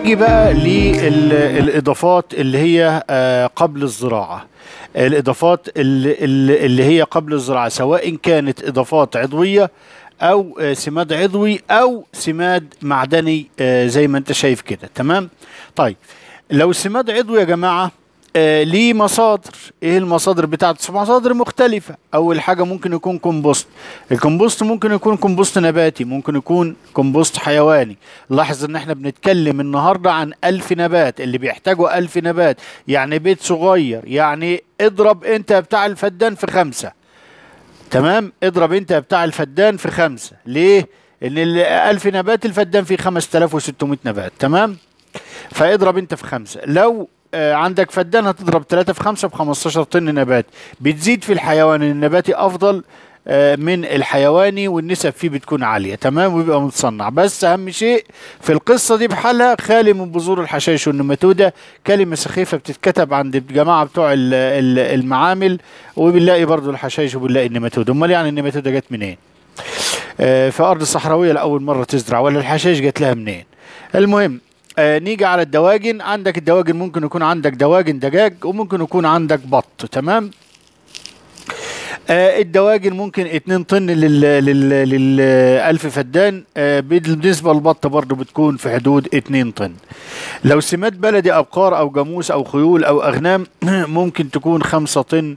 نيجي بقى للاضافات اللي هي آه، قبل الزراعه الاضافات اللي, اللي اللي هي قبل الزراعه سواء كانت اضافات عضويه او آه، سماد عضوي او سماد معدني آه، زي ما انت شايف كده تمام طيب لو السماد عضوي يا جماعه آه ليه مصادر ايه المصادر بتاعته مصادر مختلفة اول حاجة ممكن يكون كومبوست الكومبوست ممكن يكون كومبوست نباتي ممكن يكون كومبوست حيواني لاحظ ان احنا بنتكلم النهاردة عن الف نبات اللي بيحتاجوا الف نبات يعني بيت صغير يعني اضرب انت بتاع الفدان في خمسة تمام اضرب انت بتاع الفدان في خمسة ليه ان ال 1000 نبات الفدان فيه 5600 نبات تمام فاضرب انت في خمسة لو آه، عندك فدان هتضرب 3 في 5 ب 15 طن نبات بتزيد في الحيوان النباتي افضل آه، من الحيواني والنسب فيه بتكون عالية تمام ويبقى متصنع بس أهم شيء في القصة دي بحالها خالي من بذور الحشائش والنماتودة كلمة سخيفة بتتكتب عند الجماعة بتوع ال- ال- المعامل وبنلاقي برضو الحشائش وبنلاقي النماتودة أمال يعني النماتودة جت منين؟ آه، في أرض صحراوية لأول مرة تزرع ولا الحشائش جت لها منين؟ المهم آه نيجي على الدواجن عندك الدواجن ممكن يكون عندك دواجن دجاج وممكن يكون عندك بط تمام آه الدواجن ممكن 2 طن لل لل لل 1000 فدان آه بالنسبه للبط برضه بتكون في حدود 2 طن لو سماد بلدي ابقار او جاموس او خيول او اغنام ممكن تكون 5 طن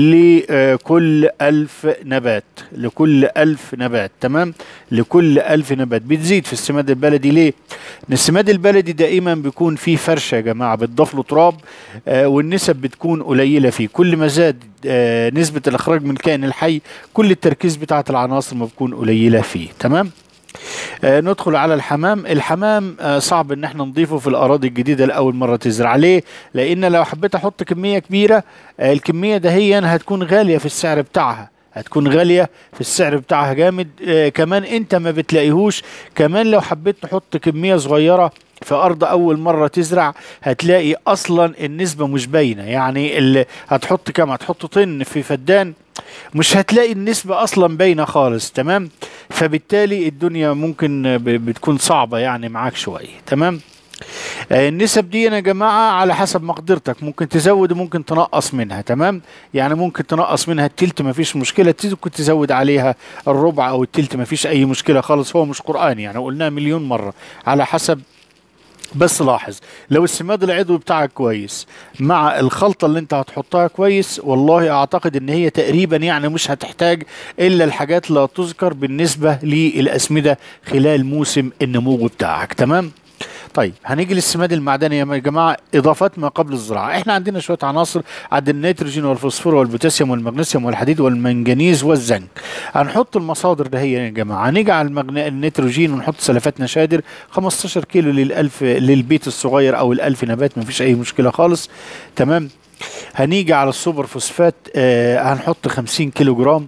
لكل 1000 نبات لكل 1000 نبات تمام لكل 1000 نبات بتزيد في السماد البلدي ليه ان السماد البلدي دائما بيكون فيه فرشه يا جماعه بتضاف له تراب آه والنسب بتكون قليله فيه كل ما زاد آه نسبه الاخراج من الكائن الحي كل التركيز بتاعه العناصر ما بتكون قليله فيه تمام آه ندخل على الحمام الحمام آه صعب ان احنا نضيفه في الاراضي الجديده لاول مره تزرع ليه لان لو حبيت احط كميه كبيره آه الكميه دهيا هتكون غاليه في السعر بتاعها هتكون غالية في السعر بتاعها جامد آه كمان انت ما بتلاقيهوش كمان لو حبيت تحط كمية صغيرة في ارض اول مرة تزرع هتلاقي اصلا النسبة مش باينة يعني اللي هتحط كام هتحط طن في فدان مش هتلاقي النسبة اصلا باينة خالص تمام فبالتالي الدنيا ممكن ب- بتكون صعبة يعني معاك شوية تمام آه، النسب دي يا جماعة على حسب مقدرتك ممكن تزود وممكن تنقص منها تمام يعني ممكن تنقص منها التلت ما فيش مشكلة ممكن تزود عليها الربع أو التلت ما فيش أي مشكلة خالص هو مش قرآن يعني قلناه مليون مرة على حسب بس لاحظ لو السماد العضوي بتاعك كويس مع الخلطة اللي انت هتحطها كويس والله اعتقد ان هي تقريبا يعني مش هتحتاج الا الحاجات لا تذكر بالنسبة للاسمدة خلال موسم النمو بتاعك تمام طيب هنيجي للسماد المعدني يا جماعه اضافات ما قبل الزراعه احنا عندنا شويه عناصر عند النيتروجين والفوسفور والبوتاسيوم والمغنيسيوم والحديد والمنجنيز والزنك هنحط المصادر ده هي يا جماعه هنيجي على المغن... النيتروجين ونحط سلفات نشادر 15 كيلو للألف للبيت الصغير او الألف نبات مفيش اي مشكله خالص تمام هنيجي على السوبر فوسفات آه هنحط 50 كيلو جرام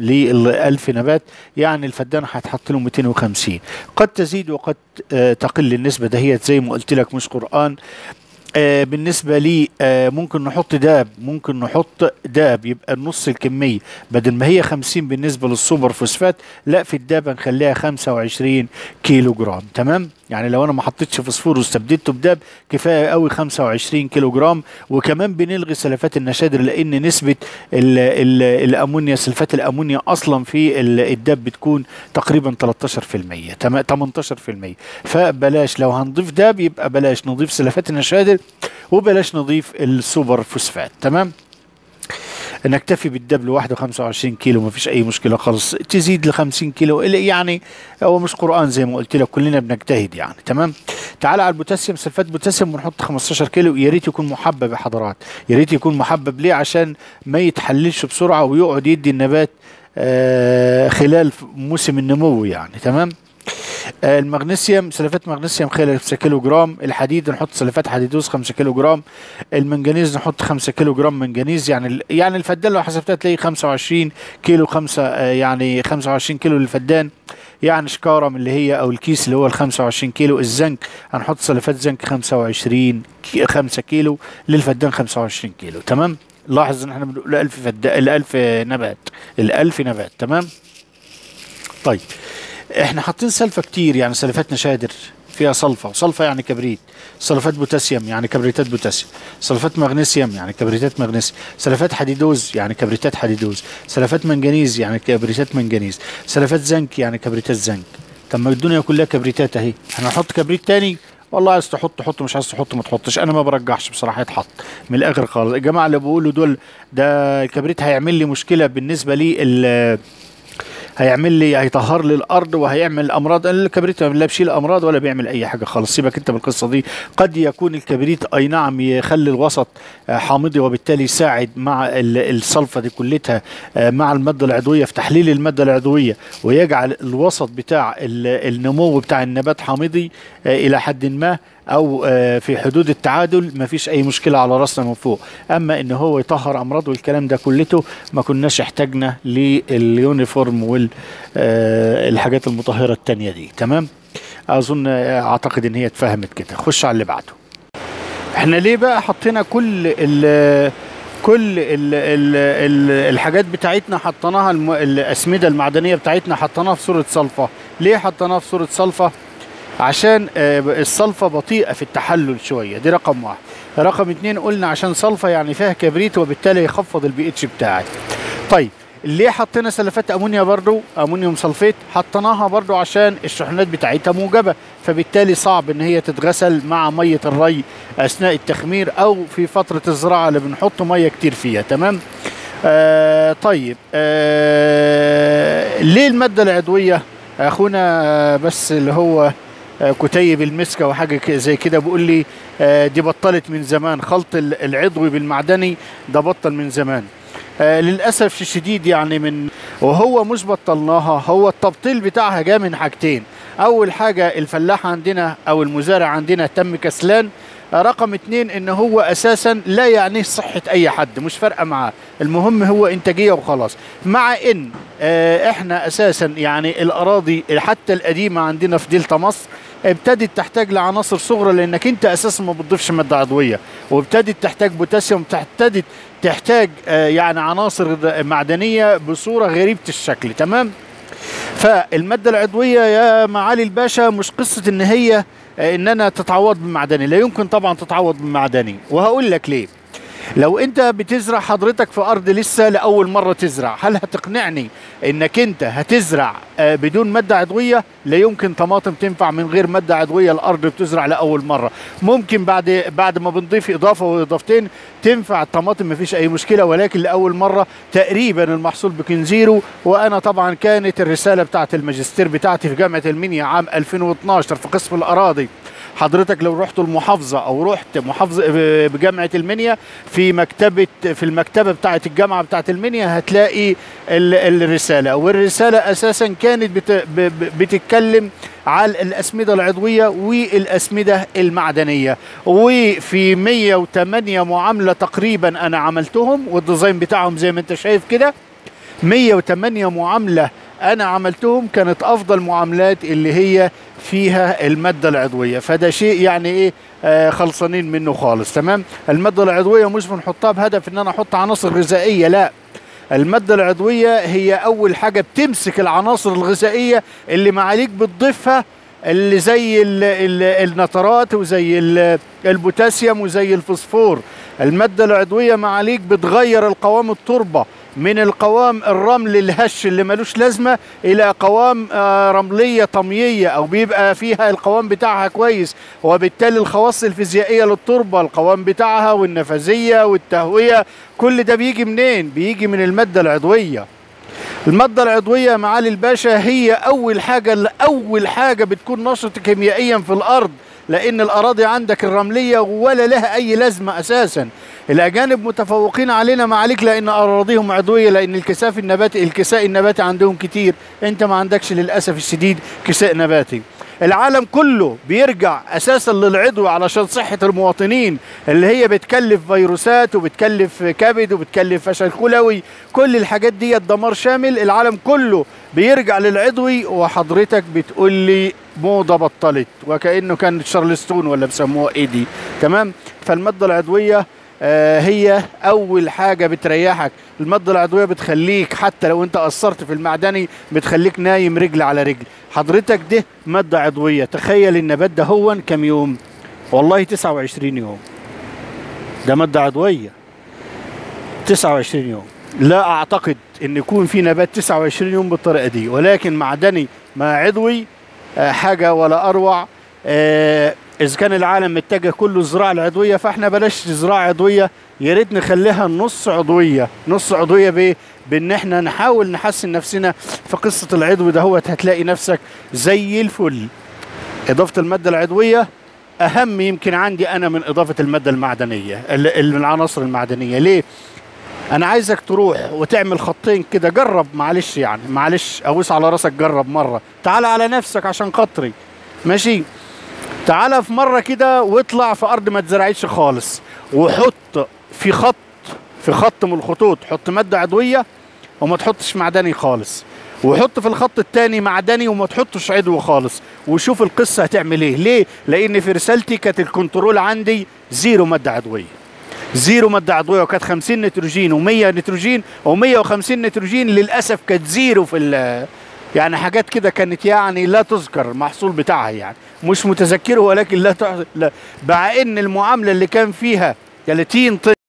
للألف نبات يعني الفدان هتحط له 250 قد تزيد وقد آه تقل النسبة دهيت زي ما قلت لك مش قرآن آه بالنسبة لي آه ممكن نحط داب ممكن نحط داب يبقى نص الكمية بدل ما هي 50 بالنسبة للسوبر فوسفات لا في الداب نخليها 25 كيلو جرام تمام يعني لو انا ما حطيتش فوسفور واستبدلته بداب كفايه قوي 25 كيلو جرام وكمان بنلغي سلفات النشادر لان نسبه ال ال الامونيا سلفات الامونيا اصلا في ال- الداب بتكون تقريبا 13% تم- 18% فبلاش لو هنضيف داب يبقى بلاش نضيف سلفات النشادر وبلاش نضيف السوبر فوسفات تمام نكتفي بالدب لوحده 25 كيلو ما فيش اي مشكله خالص تزيد ل 50 كيلو إلا يعني هو مش قران زي ما قلت لك كلنا بنجتهد يعني تمام تعال على البوتاسيوم سلفات بوتاسيوم ونحط 15 كيلو يا ريت يكون محبب يا حضرات يا ريت يكون محبب ليه عشان ما يتحللش بسرعه ويقعد يدي النبات آه خلال موسم النمو يعني تمام آه، المغنيسيوم سلفات مغنيسيوم 5 كيلو جرام الحديد نحط سلفات حديدوز 5 كيلو جرام المنجنيز نحط 5 كيلو جرام منجنيز يعني ال- يعني الفدان لو حسبتها تلاقي 25 كيلو 5 يعني 25 كيلو للفدان يعني شكاره من اللي هي او الكيس اللي هو ال 25 كيلو الزنك هنحط سلفات زنك 25 كي 5 كيلو للفدان 25 كيلو تمام لاحظ ان احنا بنقول 1000 فدان ال 1000 نبات ال 1000 نبات تمام طيب احنا حاطين سلفة كتير يعني سلفات نشادر فيها صلفه وصلفه يعني كبريت سلفات بوتاسيوم يعني كبريتات بوتاسيوم سلفات مغنيسيوم يعني كبريتات مغنيسيوم سلفات حديدوز يعني كبريتات حديدوز سلفات منجنيز يعني كبريتات منجنيز سلفات زنك يعني كبريتات زنك طب ما الدنيا كلها كبريتات اهي احنا نحط كبريت تاني والله عايز تحط حط مش عايز تحط ما تحطش انا ما برجحش بصراحه يتحط من الاخر خالص الجماعه اللي بيقولوا دول ده الكبريت هيعمل لي مشكله بالنسبه لي ال- هيعمل لي هيطهر لي الارض وهيعمل امراض الكبريت لا بيشيل امراض ولا بيعمل اي حاجه خالص سيبك انت من القصه دي قد يكون الكبريت اي نعم يخلي الوسط آه، حامضي وبالتالي يساعد مع ال- الصلفه دي كلتها آه، مع الماده العضويه في تحليل الماده العضويه ويجعل الوسط بتاع ال- النمو بتاع النبات حامضي آه، الى حد ما او آه، في حدود التعادل ما فيش اي مشكله على راسنا من فوق اما ان هو يطهر امراض والكلام ده كلته ما كناش احتاجنا لليونيفورم والحاجات المطهره التانية دي تمام اظن آه، اعتقد ان هي اتفهمت كده خش على اللي بعده احنا ليه بقى حطينا كل ال كل ال ال ال الحاجات بتاعتنا حطيناها الم- الاسمده المعدنيه بتاعتنا حطيناها في صوره صلفه ليه حطيناها في صوره صلفه عشان آه، الصلفه بطيئه في التحلل شويه دي رقم واحد رقم اتنين قلنا عشان صلفه يعني فيها كبريت وبالتالي يخفض البي اتش بتاعك طيب ليه حطينا سلفات امونيا برضو امونيوم سلفيت حطيناها برضو عشان الشحنات بتاعتها موجبه فبالتالي صعب ان هي تتغسل مع ميه الري اثناء التخمير او في فتره الزراعه اللي بنحط ميه كتير فيها تمام آه طيب آه ليه الماده العضويه اخونا آه، بس اللي هو آه، كتيب المسكه وحاجه ك- زي كده بيقول لي آه، دي بطلت من زمان خلط ال- العضوي بالمعدني ده بطل من زمان آه، للاسف الشديد يعني من وهو مش بطلناها هو التبطيل بتاعها جاء من حاجتين اول حاجه الفلاح عندنا او المزارع عندنا تم كسلان آه، رقم اتنين ان هو اساسا لا يعنيه صحة اي حد مش فارقة معاه المهم هو انتاجية وخلاص مع ان آه، احنا اساسا يعني الاراضي حتى القديمة عندنا في دلتا مصر ابتدت تحتاج لعناصر صغرى لانك انت اساسا ما بتضيفش ماده عضويه وابتدت تحتاج بوتاسيوم ابتدت تحتاج آه، يعني عناصر معدنيه بصوره غريبه الشكل تمام فالماده العضويه يا معالي الباشا مش قصه ان هي آه، ان انا تتعوض بمعدني لا يمكن طبعا تتعوض بمعدني وهقول لك ليه لو انت بتزرع حضرتك في ارض لسه لاول مره تزرع هل هتقنعني انك انت هتزرع آه، بدون ماده عضويه لا يمكن طماطم تنفع من غير ماده عضويه الارض بتزرع لاول مره ممكن بعد بعد ما بنضيف اضافه واضافتين تنفع الطماطم مفيش اي مشكله ولكن لاول مره تقريبا المحصول بيكون زيرو وانا طبعا كانت الرساله بتاعت الماجستير بتاعتي في جامعه المنيا عام 2012 في قسم الاراضي حضرتك لو رحت المحافظة أو رحت محافظة بجامعة المنيا في مكتبة في المكتبة بتاعة الجامعة بتاعة المنيا هتلاقي ال- الرسالة والرسالة أساسا كانت بت ب- ب- بتتكلم على الأسمدة العضوية والأسمدة المعدنية وفي 108 معاملة تقريبا أنا عملتهم والديزاين بتاعهم زي ما أنت شايف كده 108 معاملة أنا عملتهم كانت أفضل معاملات اللي هي فيها المادة العضوية فده شيء يعني إيه آه خلصانين منه خالص تمام المادة العضوية مش بنحطها بهدف إن أنا أحط عناصر غذائية لا المادة العضوية هي أول حاجة بتمسك العناصر الغذائية اللي معاليك بتضيفها اللي زي ال ال النترات وزي ال البوتاسيوم وزي الفوسفور المادة العضوية معاليك بتغير القوام التربة من القوام الرمل الهش اللي ملوش لازمة إلى قوام آه، رملية طمية أو بيبقى فيها القوام بتاعها كويس وبالتالي الخواص الفيزيائية للتربة القوام بتاعها والنفاذية والتهوية كل ده بيجي منين؟ بيجي من المادة العضوية المادة العضوية يا معالي الباشا هي أول حاجة أول حاجة بتكون نشطة كيميائيا في الأرض لأن الأراضي عندك الرملية ولا لها أي لازمة أساسا الأجانب متفوقين علينا معاليك لأن أراضيهم عضوية لأن الكثاف النباتي الكساء النباتي عندهم كتير أنت ما عندكش للأسف الشديد كساء نباتي العالم كله بيرجع اساسا للعضو علشان صحه المواطنين اللي هي بتكلف فيروسات وبتكلف كبد وبتكلف فشل كلوي كل الحاجات دي دمار شامل العالم كله بيرجع للعضوي وحضرتك بتقول لي موضه بطلت وكانه كان شارلستون ولا بيسموها ايه دي تمام فالماده العضويه آه هي اول حاجه بتريحك الماده العضويه بتخليك حتى لو انت قصرت في المعدني بتخليك نايم رجل على رجل حضرتك ده ماده عضويه تخيل النبات ده هو كم يوم والله 29 يوم ده ماده عضويه 29 يوم لا اعتقد ان يكون في نبات 29 يوم بالطريقه دي ولكن معدني مع عضوي آه حاجه ولا اروع آه اذا كان العالم متجه كله الزراعه العضويه فاحنا بلاش زراعه عضويه يا ريت نخليها نص عضويه نص عضويه بايه بان احنا نحاول نحسن نفسنا في قصه العضوي ده هو هتلاقي نفسك زي الفل اضافه الماده العضويه اهم يمكن عندي انا من اضافه الماده المعدنيه العناصر المعدنيه ليه انا عايزك تروح وتعمل خطين كده جرب معلش يعني معلش ابوس على راسك جرب مره تعال على نفسك عشان خاطري ماشي تعالى في مره كده واطلع في ارض ما اتزرعتش خالص وحط في خط في خط من الخطوط حط ماده عضويه وما تحطش معدني خالص وحط في الخط الثاني معدني وما تحطش عضو خالص وشوف القصه هتعمل ايه ليه لان في رسالتي كانت الكنترول عندي زيرو ماده عضويه زيرو ماده عضويه وكانت 50 نيتروجين و100 نيتروجين و150 نيتروجين للاسف كانت زيرو في يعني حاجات كده كانت يعني لا تذكر المحصول بتاعها يعني مش متذكره ولكن لا, لا مع ان المعامله اللي كان فيها 30 طن